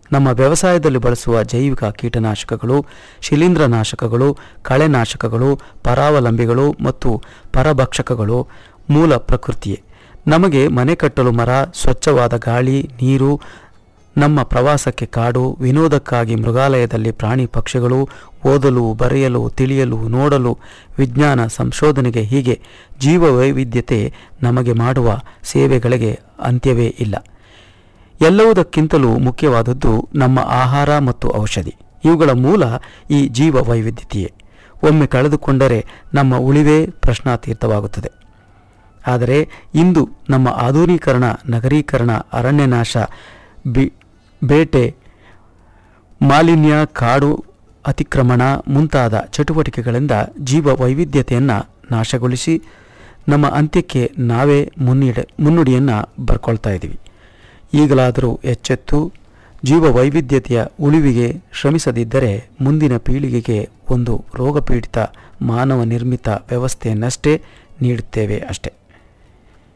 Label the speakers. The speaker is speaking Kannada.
Speaker 1: ನಮ್ಮ ವ್ಯವಸಾಯದಲ್ಲಿ ಬಳಸುವ ಜೈವಿಕ ಕೀಟನಾಶಕಗಳು ಶಿಲೀಂಧ್ರನಾಶಕಗಳು ಕಳೆನಾಶಕಗಳು ಪರಾವಲಂಬಿಗಳು ಮತ್ತು ಪರಭಕ್ಷಕಗಳು ಮೂಲ ಪ್ರಕೃತಿಯೇ ನಮಗೆ ಮನೆ ಕಟ್ಟಲು ಮರ ಸ್ವಚ್ಛವಾದ ಗಾಳಿ ನೀರು ನಮ್ಮ ಪ್ರವಾಸಕ್ಕೆ ಕಾಡು ವಿನೋದಕ್ಕಾಗಿ ಮೃಗಾಲಯದಲ್ಲಿ ಪ್ರಾಣಿ ಪಕ್ಷಿಗಳು ಓದಲು ಬರೆಯಲು ತಿಳಿಯಲು ನೋಡಲು ವಿಜ್ಞಾನ ಸಂಶೋಧನೆಗೆ ಹೀಗೆ ಜೀವ ವೈವಿಧ್ಯತೆ ನಮಗೆ ಮಾಡುವ ಸೇವೆಗಳಿಗೆ ಅಂತ್ಯವೇ ಇಲ್ಲ ಎಲ್ಲವುದಕ್ಕಿಂತಲೂ ಮುಖ್ಯವಾದದ್ದು ನಮ್ಮ ಆಹಾರ ಮತ್ತು ಔಷಧಿ ಇವುಗಳ ಮೂಲ ಈ ಜೀವ ವೈವಿಧ್ಯತೆಯೇ ಒಮ್ಮೆ ಕಳೆದುಕೊಂಡರೆ ನಮ್ಮ ಉಳಿವೇ ಪ್ರಶ್ನಾತೀರ್ಥವಾಗುತ್ತದೆ ಆದರೆ ಇಂದು ನಮ್ಮ ಆಧುನೀಕರಣ ನಗರೀಕರಣ ಅರಣ್ಯನಾಶ ಬಿ ಬೇಟೆ ಮಾಲಿನ್ಯ ಕಾಡು ಅತಿಕ್ರಮಣ ಮುಂತಾದ ಚಟುವಟಿಕೆಗಳಿಂದ ಜೀವ ವೈವಿಧ್ಯತೆಯನ್ನು ನಾಶಗೊಳಿಸಿ ನಮ್ಮ ಅಂತ್ಯಕ್ಕೆ ನಾವೇ ಮುನ್ನಿಡ ಮುನ್ನುಡಿಯನ್ನು ಬರ್ಕೊಳ್ತಾ ಇದ್ದೀವಿ ಈಗಲಾದರೂ ಎಚ್ಚೆತ್ತು ಜೀವ ವೈವಿಧ್ಯತೆಯ ಉಳಿವಿಗೆ ಶ್ರಮಿಸದಿದ್ದರೆ ಮುಂದಿನ ಪೀಳಿಗೆಗೆ ಒಂದು ರೋಗಪೀಡಿತ ಮಾನವ ನಿರ್ಮಿತ ವ್ಯವಸ್ಥೆಯನ್ನಷ್ಟೇ ನೀಡುತ್ತೇವೆ ಅಷ್ಟೆ